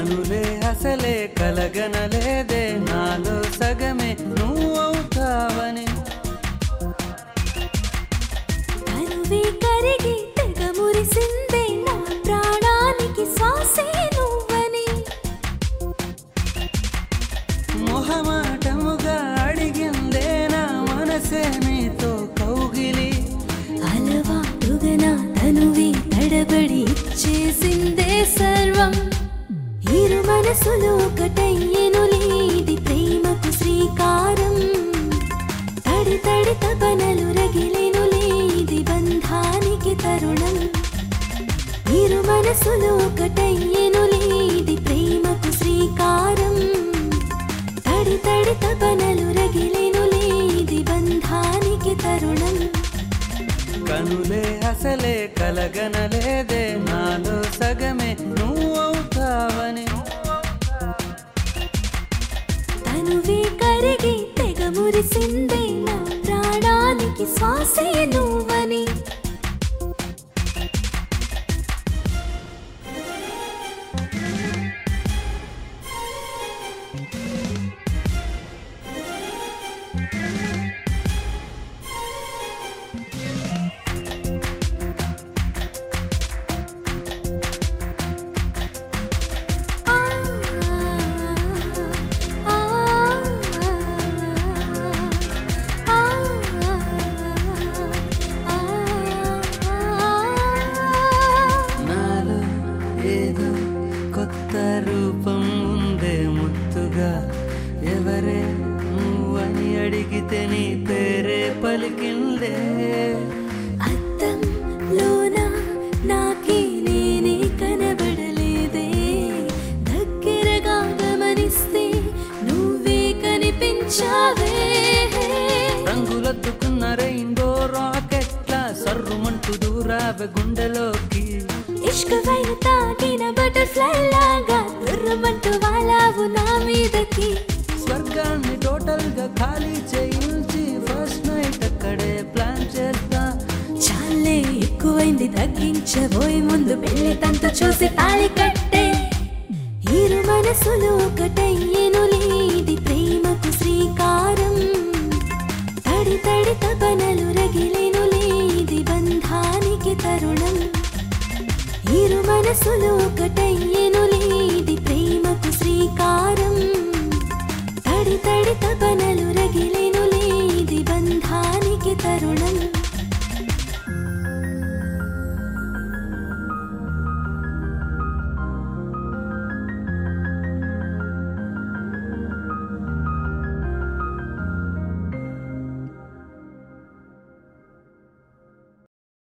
కనులే అసలే కలగనలేదే నాలో సగమే నువ్వవుతావని తనువే కరిగి తెగ మురిసిందే నా ప్రాణానికి శ్వాసే నువ్వని మొహమాటముగా అడిగిందే నా మనసే నీతో కౌగిలి అలవాటుగా నా తనువే తడబడి ఇచ్చేసిందే సర్వం ఇరు మనసులు ఒకటయ్యెను లేది ప్రేమకు శ్రీకారం తడి తడి తపనలు రగిలెను లేది బంధానికి తరుణం ఇరు మనసులు ఒకటయ్యెను లేది ప్రేమకు శ్రీకారం తడి తడి తపనలు రగిలెను లేది బంధానికి తరుణం కనులే అసలే కలగనలేదే నాలో సగమే నువ్వవుతావని తనువే కరిగి తెగ మురిసిందే నా ప్రాణానికి శ్వాసే నువ్వని ఆ ఆ నాలో ఏదో కొత్త రూపం ఉందే ముత్తుగా ఎవరే నువ్వని అడిగితే నీ పేరే పలికిందే అద్దం లోన నాకే నేనే కనబడలేదే దగ్గరగా గమనిస్తే నువ్వే కనిపించావే రంగులద్దుకున్న రెయిన్బో రాకెట్ల సర్రుమంటూ దూరావె గుండెలోకి ఇష్క పైన తాకిన బటర్ఫ్లై లాగా తుర్రమంటూ వాలావు నా మీదకి స్వర్గాన్ని టోటల్ గా ఖాళీ చేయించి ఫస్ట్ నైట్ అక్కడే ప్లాన్ చేస్తా చాలే ఎక్కువైంది తగ్గించబోయే ముందు పెళ్లి తంతు చూసి తాళి కట్టే ఇరు మనసులు ఒకటయ్యెను లేది ప్రేమకు శ్రీకారం తడి తడి తపనలు రగిలెను లేది బంధానికి తరుణం ఇరు మనసులు ఒకటయ్యెను లేది ప్రేమకు శ్రీకారం తడి తడి తపనలు రగిలెను లేది బంధానికి తరుణం